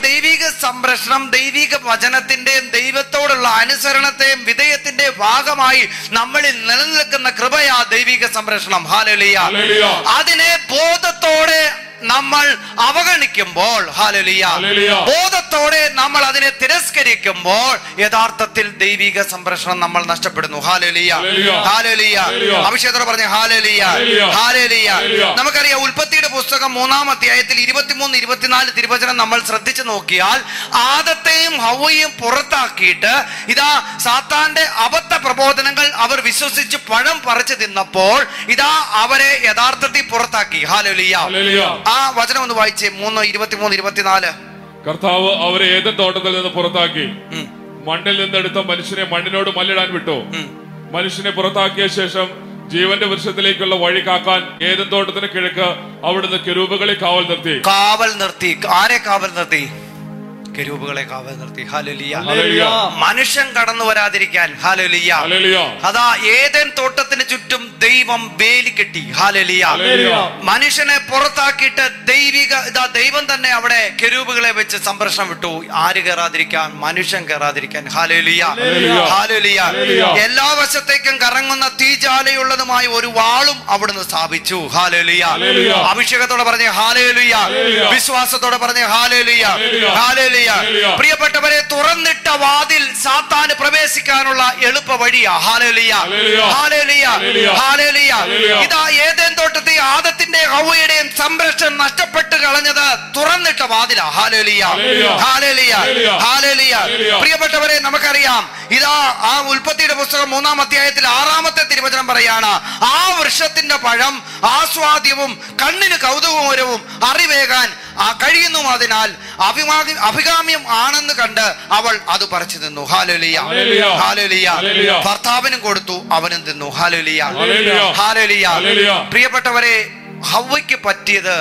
ദൈവിക സംരക്ഷണം ദൈവിക വചനത്തിന്റെയും ദൈവത്തോടുള്ള അനുസരണത്തെയും വിധേയത്തിന്റെയും ഭാഗമായി നമ്മളിൽ നിലനിൽക്കുന്ന കൃപയാ ദൈവിക സംരക്ഷണം ഹാലലിയ ഹല്ലേലൂയ. അതിനെ ബോധത്തോടെ നമ്മൾ അവഗണിക്കുമ്പോൾ ഹാലലിയ ഹല്ലേലൂയ. ബോധത്തോടെ നമ്മൾ അതിനെ തിരസ്കരിക്കുമ്പോൾ യഥാർത്ഥത്തിൽ ദൈവിക സംരക്ഷണം നമ്മൾ നഷ്ടപ്പെടുന്നു ഹാലലിയ ഹല്ലേലൂയ. ഹാലലിയ ഹല്ലേലൂയ. അഭിഷേകത്തോടെ പറഞ്ഞ ഹാലലിയ ഹല്ലേലൂയ. ഹാലലിയ ഹല്ലേലൂയ. നമുക്കറിയാം ഉൽപ്പത്തിയുടെ പുസ്തകം മൂന്നാം അധ്യായത്തിൽ ഇരുപത്തിമൂന്ന് ഇരുപത്തിനാല് തിരുവചനം നമ്മൾ ശ്രദ്ധിച്ചു നോക്കിയാൽ ആദത്തെയും ഹവയും പുറത്താക്കിയിട്ട് ഇതാ സാത്താന്റെ അബദ്ധ പ്രബോധനങ്ങൾ അവർ വിശ്വസിച്ച് പഴം പറിച്ചു തിന്നപ്പോൾ ഇതാ അവരെ യഥാർത്ഥത്തിൽ പുറത്താക്കി ഹാലലിയ ഹല്ലേലൂയ. ആ വചനം ഒന്ന് വായിച്ചേ മൂന്ന് ഇരുപത്തിമൂന്ന് ഇരുപത്തിനാല് കർത്താവ് അവരെ ഏതൻ തോട്ടത്തിൽ നിന്ന് പുറത്താക്കി ഉം. മണ്ണിൽ നിന്നെടുത്ത മനുഷ്യനെ മണ്ണിനോട് മല്ലിടാൻ വിട്ടു ഉം. മനുഷ്യനെ പുറത്താക്കിയ ശേഷം ജീവന്റെ വൃക്ഷത്തിലേക്കുള്ള വഴി കാക്കാൻ ഏതൻ തോട്ടത്തിന് കിഴക്ക് അവിടുന്ന് കെരൂബുകളെ കാവൽ നിർത്തി കാവൽ നിർത്തി ആരെ കാവൽ നിർത്തി കെരൂബുകളെ കാവൽ നിർത്തി ഹാലലിയ ഹല്ലേലൂയ. മനുഷ്യൻ കടന്നു വരാതിരിക്കാൻ ഹാലലിയ ഹല്ലേലൂയ. അതാ ഏതൻ തോട്ടത്തിന് ചുറ്റും ദൈവം വേലി കെട്ടി ഹാലലിയ ഹല്ലേലൂയ. മനുഷ്യനെ പുറത്താക്കിയിട്ട് ദൈവിക ഇതാ ദൈവം തന്നെ അവിടെ കെരൂബുകളെ വെച്ച് സംരക്ഷണം വിട്ടു ആര് കയറാതിരിക്കാൻ മനുഷ്യൻ കയറാതിരിക്കാൻ ഹാലലിയ ഹല്ലേലൂയ. ഹാലലിയ ഹല്ലേലൂയ. എല്ലാ വശത്തേക്കും കറങ്ങുന്ന തീജാലയുള്ളതുമായ ഒരു വാളും അവിടുന്ന് സ്ഥാപിച്ചു ഹാലലിയ ഹല്ലേലൂയ. അഭിഷേകത്തോടെ പറഞ്ഞ ഹാലേലുയ ഹല്ലേലൂയ. വിശ്വാസത്തോടെ പറഞ്ഞ ഹാലേലുയ ഹല്ലേലൂയ. ഹാലേലുയ ഹല്ലേലൂയ. പ്രിയപ്പെട്ടവരെ തുറന്നിട്ട വാതിൽ സാത്താന് പ്രവേശിക്കാനുള്ള എളുപ്പ വഴിയാ ഹാലേലുയ ഹല്ലേലൂയ. ഹാലേലുയ ഹല്ലേലൂയ. ഹാലേലുയ ഹല്ലേലൂയ. ഇതാ ഏതേൻ തോട്ടത്തിൽ ആദത്തിന്റെ ഹൗവയുടെയും സംരക്ഷണം നഷ്ടപ്പെട്ട് കളഞ്ഞത് തുറന്നിട്ട വാതിലാ ഹാലേലുയ ഹല്ലേലൂയ. ഹാലേലുയ ഹല്ലേലൂയ. ഹാലേലുയ ഹല്ലേലൂയ. പ്രിയപ്പെട്ടവരെ നമുക്കറിയാം ഇതാ ആ ഉൽപ്പത്തിയുടെ പുസ്തകം മൂന്നാം അധ്യായത്തിൽ ആറാമത്തെ തിരുവചനം പറയാണ് ആ വൃക്ഷത്തിന്റെ പഴം ആസ്വാദ്യവും കണ്ണിന് കൗതുകകരവും അറിവേകാൻ ആ കഴിയുന്നു അതിനാൽ അഭിമാ- അഭികാമ്യം ആണെന്ന് കണ്ട് അവൾ അത് പറിച്ചു തിന്നു ഹാലലിയ ഹല്ലേലൂയ. ഹാലലിയ ഹല്ലേലൂയ. ഭർത്താവിനും കൊടുത്തു അവനും തിന്നു ഹാലലിയ ഹല്ലേലൂയ. ഹാലലിയ ഹല്ലേലൂയ. പ്രിയപ്പെട്ടവരെ ഹവയ്ക്ക് പറ്റിയത്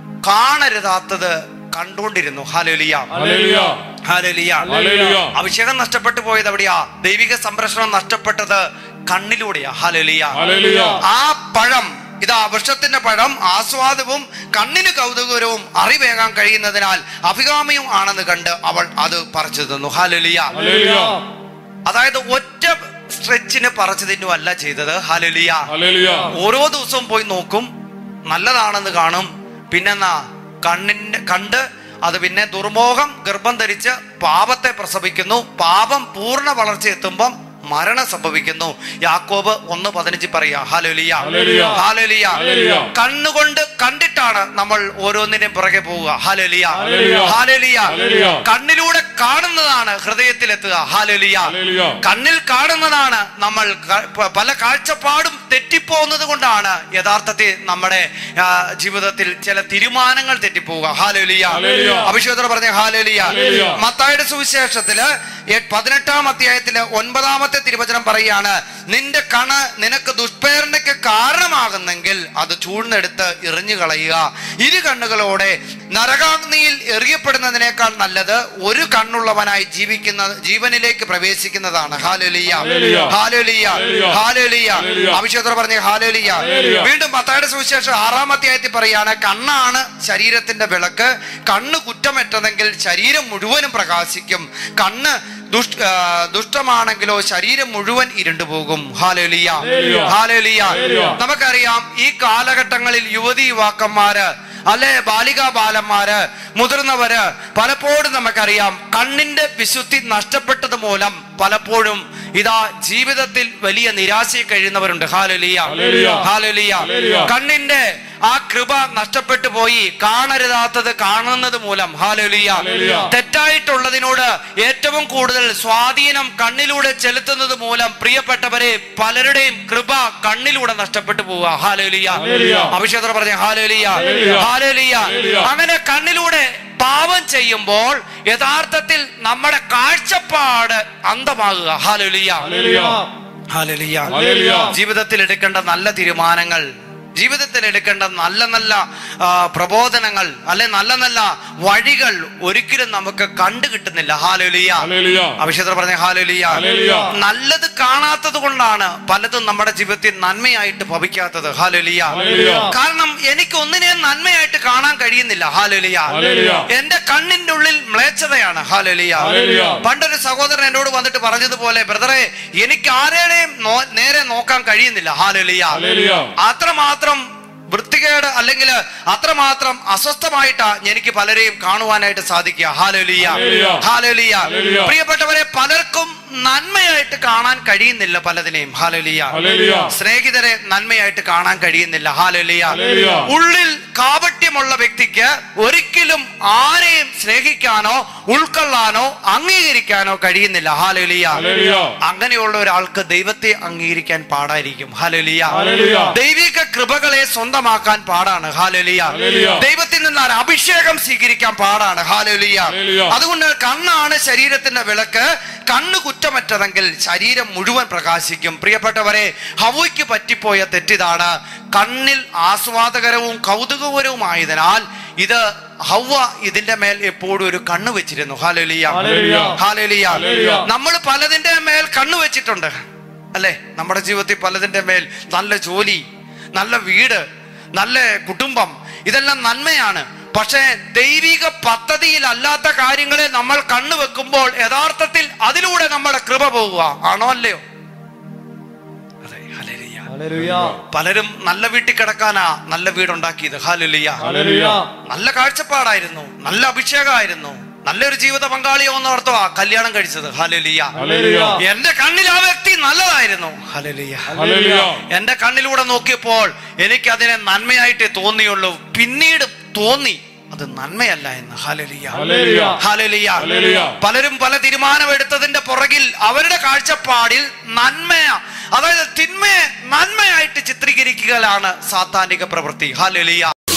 കാണരുതാത്തത് കണ്ടുകൊണ്ടിരുന്നു ഹാലലിയ ഹല്ലേലൂയ. ഹാലലിയ ഹല്ലേലൂയ. അഭിഷേകം നഷ്ടപ്പെട്ടു പോയത് എവിടെയാ ദൈവിക സംരക്ഷണം നഷ്ടപ്പെട്ടത് കണ്ണിലൂടെയാ ഹലലിയ ഹല്ലേലൂയ. ആ പഴം ഇതാ വൃക്ഷത്തിന്റെ പഴം ആസ്വാദവും കണ്ണിന് കൗതുകരവും അറിവേകാൻ കഴിയുന്നതിനാൽ അഭികാമ്യവും ആണെന്ന് കണ്ട് അവൾ അത് പറിച്ചു തന്നു ഹലലിയ ഹല്ലേലൂയ. അതായത് ഒറ്റ സ്ട്രെച്ചിന് പറിച്ചു തിന്നുവല്ല ചെയ്തത് ഹലലിയ ഹല്ലേലൂയ. ഓരോ ദിവസവും പോയി നോക്കും നല്ലതാണെന്ന് കാണും പിന്നെന്നാ കണ്ണിന്റെ കണ്ട് അത് പിന്നെ ദുർമോഹം ഗർഭം ധരിച്ച് പാപത്തെ പ്രസവിക്കുന്നു പാപം പൂർണ്ണ വളർച്ച എത്തുമ്പം മരണം സംഭവിക്കുന്നു യാക്കോബ് ഒന്ന് പതിനഞ്ച് പറയാ ഹാലലിയ ഹല്ലേലൂയ. ഹാലലിയ ഹല്ലേലൂയ. കണ്ണുകൊണ്ട് കണ്ടിട്ടാണ് നമ്മൾ ഓരോന്നിനെയും പുറകെ പോവുക ഹാലലിയ ഹല്ലേലൂയ. ഹാലലിയ ഹല്ലേലൂയ. കണ്ണിലൂടെ കാണുന്നതാണ് ഹൃദയത്തിലെത്തുക ഹാലലിയ ഹല്ലേലൂയ. കണ്ണിൽ കാണുന്നതാണ് നമ്മൾ ക- പ- പല കാഴ്ചപ്പാടും തെറ്റിപ്പോകുന്നത് കൊണ്ടാണ് യഥാർത്ഥത്തിൽ നമ്മുടെ ആ, ജീവിതത്തിൽ ചില തീരുമാനങ്ങൾ തെറ്റിപ്പോവുക ഹാലലിയ ഹല്ലേലൂയ. അഭിഷേകത്തോടെ പറഞ്ഞ ഹാലലിയ ഹല്ലേലൂയ. മത്തായുടെ സുവിശേഷത്തില് എ- പതിനെട്ടാം അധ്യായത്തില് ഒൻപതാമത്തെ തിരുവചനം പറയാണ് നിന്റെ കണ് നിനക്ക് ദുഷ്പ്രേരണയ്ക്ക് കാരണമാകുന്നെങ്കിൽ അത് ചൂഴ്ന്നെടുത്ത് എറിഞ്ഞു കളയുക ഇരു കണ്ണുകളോടെ നരകാഗ്നിയിൽ എറിയപ്പെടുന്നതിനേക്കാൾ നല്ലത് ഒരു കണ്ണുള്ളവനായി ജീവിക്കുന്ന ജീവനിലേക്ക് പ്രവേശിക്കുന്നതാണ് ഹാലലിയ ഹല്ലേലൂയ. ഹാലലിയ ഹല്ലേലൂയ. ഹാലലിയ ഹല്ലേലൂയ. അഭിഷേകത്തോടെ പറഞ്ഞ ഹാലലിയ ഹല്ലേലൂയ. വീണ്ടും പത്തായുടെ സുവിശേഷം ആറാം അധ്യായത്തിൽ പറയാണ് കണ്ണാണ് ശരീരത്തിന്റെ വിളക്ക് കണ്ണ് കുറ്റമറ്റതെങ്കിൽ ശരീരം മുഴുവനും പ്രകാശിക്കും കണ്ണ് ദുഷ് ആ, ദുഷ്ടമാണെങ്കിലോ ശരീരം മുഴുവൻ ഇരുണ്ടുപോകും ഹാലേലിയ ഹല്ലേലൂയ. ഹാലേലിയ ഹല്ലേലൂയ. നമുക്കറിയാം ഈ കാലഘട്ടങ്ങളിൽ യുവതി യുവാക്കന്മാര് അല്ലെ ബാലികാ ബാലന്മാര് മുതിർന്നവര് പലപ്പോഴും നമുക്കറിയാം കണ്ണിന്റെ വിശുദ്ധി നഷ്ടപ്പെട്ടത് മൂലം പലപ്പോഴും ഇതാ ജീവിതത്തിൽ വലിയ നിരാശയിൽ കഴിയുന്നവരുണ്ട് ഹാലലിയ ഹല്ലേലൂയ. ഹാലലിയ ഹല്ലേലൂയ. കണ്ണിന്റെ ആ കൃപ നഷ്ടപ്പെട്ടു പോയി കാണരുതാത്തത് കാണുന്നത് മൂലം ഹാലലിയ ഹല്ലേലൂയ. തെറ്റായിട്ടുള്ളതിനോട് ഏറ്റവും കൂടുതൽ സ്വാധീനം കണ്ണിലൂടെ ചെലുത്തുന്നത് മൂലം പ്രിയപ്പെട്ടവരെ പലരുടെയും കൃപ കണ്ണിലൂടെ നഷ്ടപ്പെട്ടു പോവുക ഹാലലിയ ഹല്ലേലൂയ. അഭിഷേകർ പറഞ്ഞ ഹാലലിയ ഹല്ലേലൂയ. ഹാലലിയ ഹല്ലേലൂയ. അങ്ങനെ കണ്ണിലൂടെ പാപം ചെയ്യുമ്പോൾ യഥാർത്ഥത്തിൽ നമ്മുടെ കാഴ്ചപ്പാട് അന്തമാകുക ഹാലലിയ ഹല്ലേലൂയ. ഹാലലിയ ഹല്ലേലൂയ. ജീവിതത്തിൽ എടുക്കേണ്ട നല്ല തീരുമാനങ്ങൾ ജീവിതത്തിൽ എടുക്കേണ്ട നല്ല നല്ല ആ, പ്രബോധനങ്ങൾ അല്ലെ നല്ല നല്ല വഴികൾ ഒരിക്കലും നമുക്ക് കണ്ടു കിട്ടുന്നില്ല ഹാലലിയ ഹല്ലേലൂയ. അഭിഷേകർ പറഞ്ഞ ഹാലലിയ ഹല്ലേലൂയ. നല്ലത് കാണാത്തത് കൊണ്ടാണ് പലതും നമ്മുടെ ജീവിതത്തിൽ നന്മയായിട്ട് ഭവിക്കാത്തത് ഹാലലിയ ഹല്ലേലൂയ. കാരണം എനിക്ക് ഒന്നിനെയും നന്മയായിട്ട് നന്മയായിട്ട് കാണാൻ കഴിയുന്നില്ല ഹാലലിയ ഹല്ലേലൂയ. എന്റെ കണ്ണിന്റെ ഉള്ളിൽ മ്ലേച്ഛതയാണ് ഹാലലിയ ഹല്ലേലൂയ. പണ്ടൊരു സഹോദരൻ എന്നോട് വന്നിട്ട് പറഞ്ഞതുപോലെ ബ്രദറെ എനിക്ക് ആരെയും നോ- നേരെ നോക്കാൻ കഴിയുന്നില്ല ഹാലലിയ ഹല്ലേലൂയ. അത്രമാത്രം വൃത്തികേട് അല്ലെങ്കിൽ അത്രമാത്രം അസ്വസ്ഥമായിട്ടാ എനിക്ക് പലരെയും കാണുവാനായിട്ട് സാധിക്കുക ഹാലലിയ ഹല്ലേലൂയ. ഹാലലിയ ഹല്ലേലൂയ. പ്രിയപ്പെട്ടവരെ പലർക്കും നന്മയായിട്ട് കാണാൻ കഴിയുന്നില്ല പലതിനെയും ഹാലലിയ ഹല്ലേലൂയ. സ്നേഹിതരെ നന്മയായിട്ട് കാണാൻ കഴിയുന്നില്ല ഹാലലിയ ഹല്ലേലൂയ. ഉള്ളിൽ കാപട്യമുള്ള വ്യക്തിക്ക് ഒരിക്കലും ആരെയും സ്നേഹിക്കാനോ ഉൾക്കൊള്ളാനോ അംഗീകരിക്കാനോ കഴിയുന്നില്ല ഹാലലിയ ഹല്ലേലൂയ. അങ്ങനെയുള്ള ഒരാൾക്ക് ദൈവത്തെ അംഗീകരിക്കാൻ പാടായിരിക്കും ഹാലലിയ ഹല്ലേലൂയ. ദൈവിക കൃപകളെ സ്വന്തമാക്കാൻ പാടാണ് ഹാലലിയ ഹല്ലേലൂയ. ദൈവത്തിൽ നിന്നാണ് അഭിഷേകം സ്വീകരിക്കാൻ പാടാണ് ഹാലലിയ ഹല്ലേലൂയ. അതുകൊണ്ട് കണ്ണാണ് ശരീരത്തിന്റെ വിളക്ക് കണ്ണ് കുറ്റമറ്റതെങ്കിൽ ശരീരം മുഴുവൻ പ്രകാശിക്കും പ്രിയപ്പെട്ടവരെ ഹവയ്ക്ക് പറ്റിപ്പോയ തെറ്റിതാണ് കണ്ണിൽ ആസ്വാദകരവും കൗതുകപരവുമായതിനാൽ ഇത് ഹവ്വ ഇതിന്റെ മേൽ എപ്പോഴും ഒരു കണ്ണ് വെച്ചിരുന്നു ഹാലലിയ ഹല്ലേലൂയ. ഹാലലിയ ഹല്ലേലൂയ. നമ്മൾ പലതിന്റെ മേൽ കണ്ണ് വെച്ചിട്ടുണ്ട് അല്ലെ നമ്മുടെ ജീവിതത്തിൽ പലതിന്റെ മേൽ നല്ല ജോലി നല്ല വീട് നല്ല കുടുംബം ഇതെല്ലാം നന്മയാണ് പക്ഷേ ദൈവിക പദ്ധതിയിൽ അല്ലാത്ത കാര്യങ്ങളെ നമ്മൾ കണ്ണുവെക്കുമ്പോൾ യഥാർത്ഥത്തിൽ അതിലൂടെ നമ്മുടെ കൃപ പോവുക ആണോ അല്ലയോ അതെ ഹല്ലേലൂയ. ഹല്ലേലൂയ പലരും നല്ല വീട്ടിൽ കിടക്കാനാ നല്ല വീടുണ്ടാക്കിയത് ഹാലുലിയ ഹല്ലേലൂയ നല്ല കാഴ്ചപ്പാടായിരുന്നു നല്ല അഭിഷേകമായിരുന്നു നല്ലൊരു ജീവിത പങ്കാളിയോ എന്ന് ഓർത്തവാ കല്യാണം കഴിച്ചത് ഹാലുലിയ ഹല്ലേലൂയ. എന്റെ കണ്ണിൽ ആ വ്യക്തി നല്ലതായിരുന്നു ഹല്ലേലൂയ ഹല്ലേലൂയ. എന്റെ കണ്ണിലൂടെ നോക്കിയപ്പോൾ എനിക്ക് അതിനെ നന്മയായിട്ടേ തോന്നിയുള്ളൂ പിന്നീട് തോന്നി അത് നന്മയല്ല എന്ന് ഹല്ലേലൂയ ഹല്ലേലൂയ. ഹല്ലേലൂയ. ഹല്ലേലൂയ. പലരും പല തീരുമാനമെടുത്തതിന്റെ പുറകിൽ അവരുടെ കാഴ്ചപ്പാടിൽ നന്മയ അതായത് തിന്മയെ നന്മയായിട്ട് ചിത്രീകരിക്കുകയാണ് സാത്താനിക പ്രവൃത്തി ഹാലലിയ